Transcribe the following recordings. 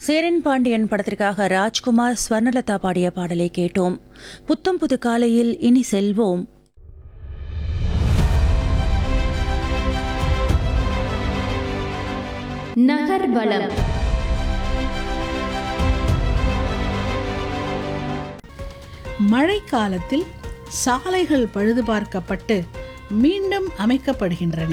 சேரன் பாண்டியன் படத்திற்காக ராஜ்குமார் ஸ்வர்ணலதா பாடிய பாடலை கேட்டோம் புத்தம் புது காலையில் இனி செல்வோம் நகர்வலம் மழைக்காலத்தில் சாலைகள் பழுதுபார்க்கப்பட்டு மீண்டும் அமைக்கப்படுகின்றன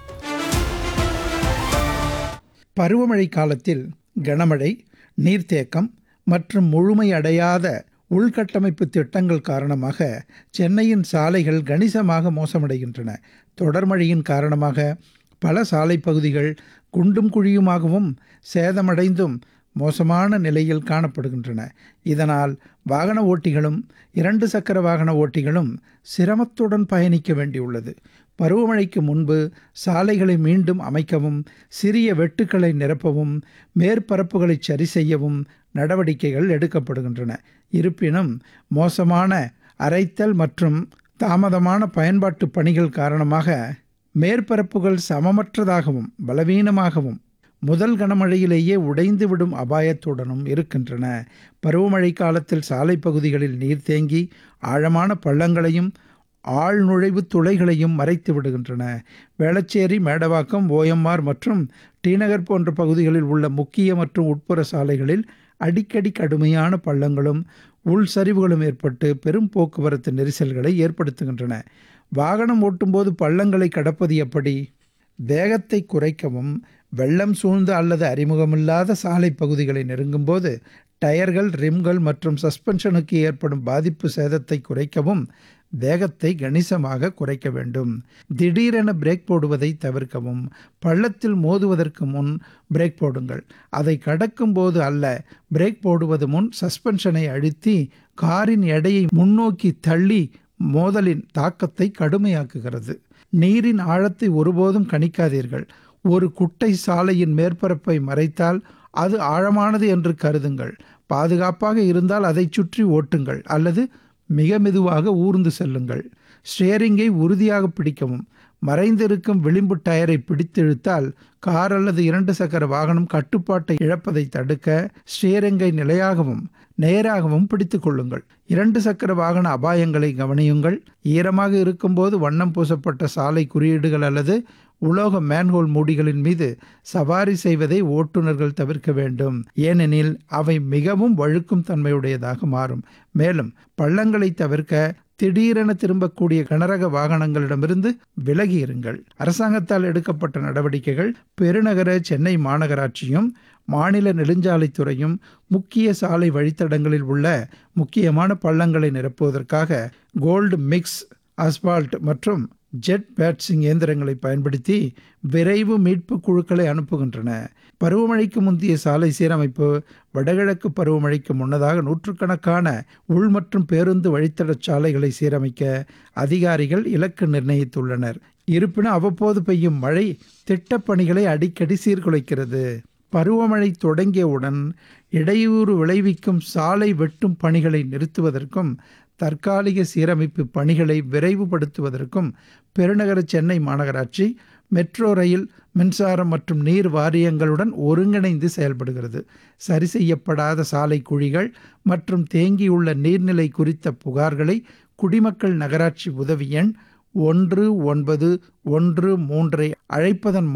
பருவமழை காலத்தில் கனமழை நீர்த்தேக்கம் மற்றும் முழுமையடையாத உள்கட்டமைப்பு திட்டங்கள் காரணமாக சென்னையின் சாலைகள் கணிசமாக மோசமடைகின்றன தொடர்மழையின் காரணமாக பல சாலை பகுதிகள் குண்டும் குழியுமாகவும் சேதமடைந்தும் மோசமான நிலையில் காணப்படுகின்றன இதனால் வாகன ஓட்டிகளும் இரண்டு சக்கர வாகன ஓட்டிகளும் சிரமத்துடன் பயணிக்க வேண்டியுள்ளது பருவமழைக்கு முன்பு சாலைகளை மீண்டும் அமைக்கவும் சிறிய வெட்டுக்களை நிரப்பவும் மேற்பரப்புகளை சரி செய்யவும் நடவடிக்கைகள் எடுக்கப்படுகின்றன இருப்பினும் மோசமான அரைத்தல் மற்றும் தாமதமான பயன்பாட்டு பணிகள் காரணமாக மேற்பரப்புகள் சமமற்றதாகவும் பலவீனமாகவும் முதல் கனமழையிலேயே உடைந்துவிடும் அபாயத்துடனும் இருக்கின்றன பருவமழை காலத்தில் சாலை பகுதிகளில் நீர் தேங்கி ஆழமான பள்ளங்களையும் ஆழ் நுழைவு துளைகளையும் மறைத்து விடுகின்றன வேளச்சேரி மேடவாக்கம் ஓஎம்ஆர் மற்றும் டிநகர் போன்ற பகுதிகளில் உள்ள முக்கிய மற்றும் உட்புற சாலைகளில் அடிக்கடி கடுமையான பள்ளங்களும் உள் சரிவுகளும் ஏற்பட்டு பெரும் போக்குவரத்து நெரிசல்களை ஏற்படுத்துகின்றன வாகனம் ஓட்டும்போது பள்ளங்களை கடப்பது எப்படி வேகத்தை குறைக்கவும் வெள்ளம் சூழ்ந்த அல்லது அறிமுகமில்லாத சாலை பகுதிகளை நெருங்கும்போது டயர்கள் ரிம்கள் மற்றும் சஸ்பென்ஷனுக்கு ஏற்படும் பாதிப்பு சேதத்தை குறைக்கவும் வேகத்தை கணிசமாக குறைக்க வேண்டும் திடீரென பிரேக் போடுவதை தவிர்க்கவும் பள்ளத்தில் மோதுவதற்கு முன் பிரேக் போடுங்கள் அதை கடக்கும் போது அல்ல பிரேக் போடுவது முன் சஸ்பென்ஷனை அழுத்தி காரின் எடையை முன்னோக்கி தள்ளி மோதலின் தாக்கத்தை கடுமையாக்குகிறது நீரின் ஆழத்தை ஒருபோதும் கணிக்காதீர்கள் ஒரு குட்டை சாலையின் மேற்பரப்பை மறைத்தால் அது ஆழமானது என்று கருதுங்கள் பாதுகாப்பாக இருந்தால் அதை சுற்றி ஓட்டுங்கள் அல்லது மிக மெதுவாக ஊர்ந்து செல்லுங்கள் ஸ்டேரிங்கை உறுதியாக பிடிக்கவும் மறைந்திருக்கும் விளிம்பு டயரை பிடித்திழுத்தால் கார் அல்லது இரண்டு சக்கர வாகனம் கட்டுப்பாட்டை இழப்பதை தடுக்க ஸ்டேரிங்கை நிலையாகவும் நேராகவும் பிடித்துக் கொள்ளுங்கள் இரண்டு சக்கர வாகன அபாயங்களை கவனியுங்கள் ஈரமாக இருக்கும்போது வண்ணம் பூசப்பட்ட சாலை குறியீடுகள் அல்லது உலோக மேன்ஹோல் மூடிகளின் மீது சவாரி செய்வதை ஓட்டுநர்கள் தவிர்க்க வேண்டும் ஏனெனில் அவை மிகவும் வழுக்கும் தன்மையுடையதாக மாறும் மேலும் பள்ளங்களை தவிர்க்க திடீரென திரும்பக்கூடிய கனரக வாகனங்களிடமிருந்து விலகி இருங்கள் அரசாங்கத்தால் எடுக்கப்பட்ட நடவடிக்கைகள் பெருநகர சென்னை மாநகராட்சியும் மாநில நெடுஞ்சாலைத்துறையும் முக்கிய சாலை வழித்தடங்களில் உள்ள முக்கியமான பள்ளங்களை நிரப்புவதற்காக கோல்டு மிக்ஸ் அஸ்பால்ட் மற்றும் ஜெட் பேட்சிங் இயந்திரங்களை பயன்படுத்தி விரைவு மீட்பு குழுக்களை அனுப்புகின்றன பருவமழைக்கு முந்தைய சாலை சீரமைப்பு வடகிழக்கு பருவமழைக்கு முன்னதாக நூற்றுக்கணக்கான உள் மற்றும் பேருந்து வழித்தட சாலைகளை சீரமைக்க அதிகாரிகள் இலக்கு நிர்ணயித்துள்ளனர் இருப்பினும் அவ்வப்போது பெய்யும் மழை திட்டப்பணிகளை அடிக்கடி சீர்குலைக்கிறது பருவமழை தொடங்கியவுடன் இடையூறு விளைவிக்கும் சாலை வெட்டும் பணிகளை நிறுத்துவதற்கும் தற்காலிக சீரமைப்பு பணிகளை விரைவுபடுத்துவதற்கும் பெருநகர சென்னை மாநகராட்சி மெட்ரோ ரயில் மின்சாரம் மற்றும் நீர் வாரியங்களுடன் ஒருங்கிணைந்து செயல்படுகிறது சரி செய்யப்படாத சாலை குழிகள் மற்றும் தேங்கியுள்ள நீர்நிலை குறித்த புகார்களை குடிமக்கள் நகராட்சி உதவி எண் ஒன்று ஒன்பது ஒன்று மூன்றை அழைப்பதன்